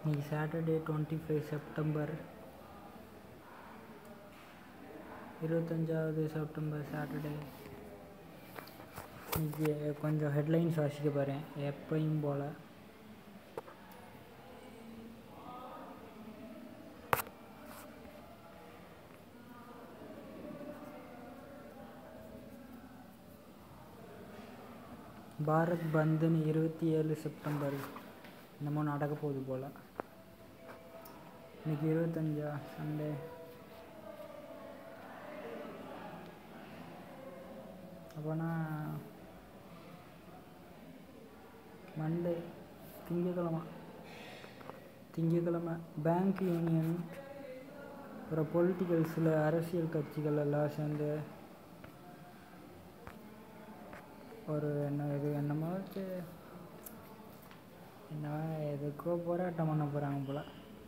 இன்னைக்கு Saturday twenty five September இருபத்தஞ்சாவது September Saturday இன்னைக்கு கொஞ்சம் ஹெட்லைன்ஸ் வாசிக்க போகிறேன் எப்பயும் போல் பாரத் பந்துன்னு இருபத்தி ஏழு செப்டம்பர் என்னமோ நடக்க போகுது போல் இன்னைக்கு இருபத்தஞ்சா சண்டே அப்போனா மண்டே திங்கக்கிழமை திங்கக்கிழமை பேங்க் யூனியன் அப்புறம் பொலிட்டிக்கல்ஸில் அரசியல் கட்சிகள் எல்லாம் சேர்ந்து ஒரு என்ன இது என்னமோ வச்சு என்னவா எதுக்கோ போராட்டம் பண்ண போகிறாங்க போல்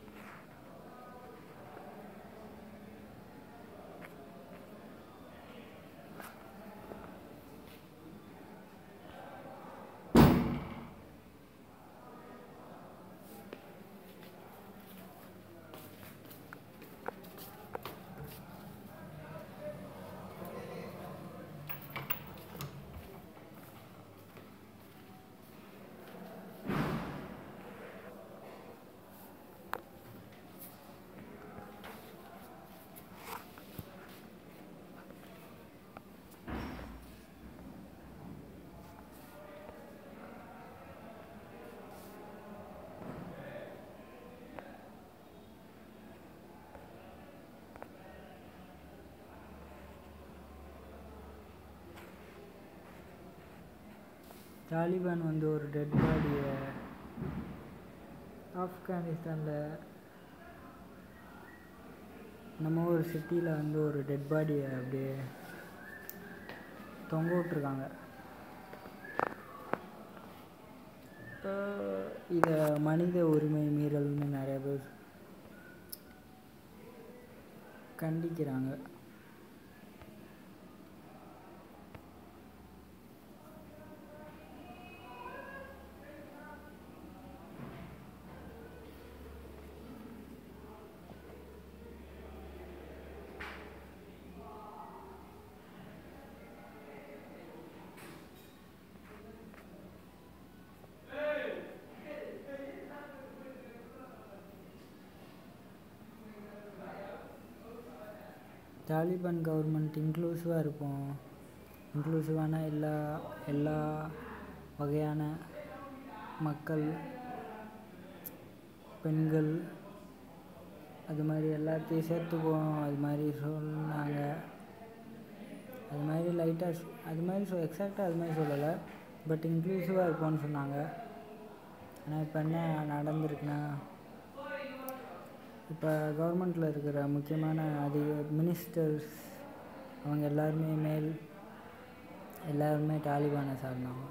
தாலிபான் வந்து ஒரு டெட் பாடியை ஆப்கானிஸ்தானில் நம்ம ஒரு சிட்டியில் வந்து ஒரு டெட் பாடியை அப்படியே தொங்க விட்ருக்காங்க இதை மனித உரிமை மீறல்னு நிறைய பேர் கண்டிக்கிறாங்க தாலிபான் கவர்மெண்ட் இன்க்ளூசிவாக இருப்போம் இன்க்ளூசிவான எல்லா எல்லா வகையான மக்கள் பெண்கள் அது மாதிரி எல்லாத்தையும் சேர்த்துக்குவோம் அது மாதிரி சொன்னாங்க அது மாதிரி லைட்டாக அது மாதிரி சொ எக்ஸாக்டாக அது மாதிரி சொல்லலை பட் இன்க்ளூசிவாக இருப்போம்னு சொன்னாங்க ஆனால் இப்போ என்ன நடந்திருக்குன்னா இப்போ கவர்மெண்ட்டில் இருக்கிற முக்கியமான அதிக மினிஸ்டர்ஸ் அவங்க எல்லாருமே மேல் எல்லாருமே தாலிபானை சார்ந்தவங்க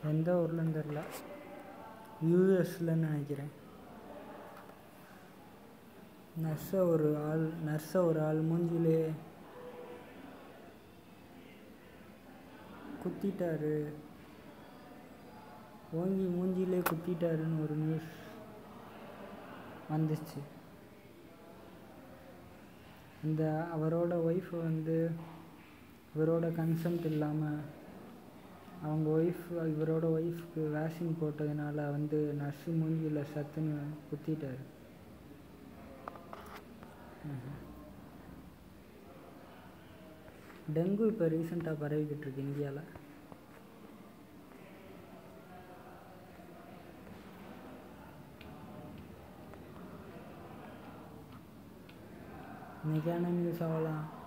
எந்த ஊர்லன்னு தெரில யூஎஸ்லன்னு நினைக்கிறேன் நர்ஸை ஒரு ஆள் நர்ஸை ஒரு ஆள் மூஞ்சிலே குத்திட்டாரு ஓங்கி மூஞ்சிலே குத்திட்டாருன்னு ஒரு நியூஸ் வந்துச்சு இந்த அவரோட ஒய்ஃப் வந்து இவரோட கன்சென்ட் இல்லாமல் அவங்க ஒய்ஃப் இவரோட ஒய்ஃப்க்கு வேக்சின் போட்டதுனால வந்து நர்ஸு மூஞ்சியில் சத்துன்னு குத்திட்டாரு டெங்கு இப்போ ரீசெண்டாக பரவிக்கிட்டு இருக்கு இந்தியாவில் இன்றைக்கான நியூஸ் அவ்வளோதான்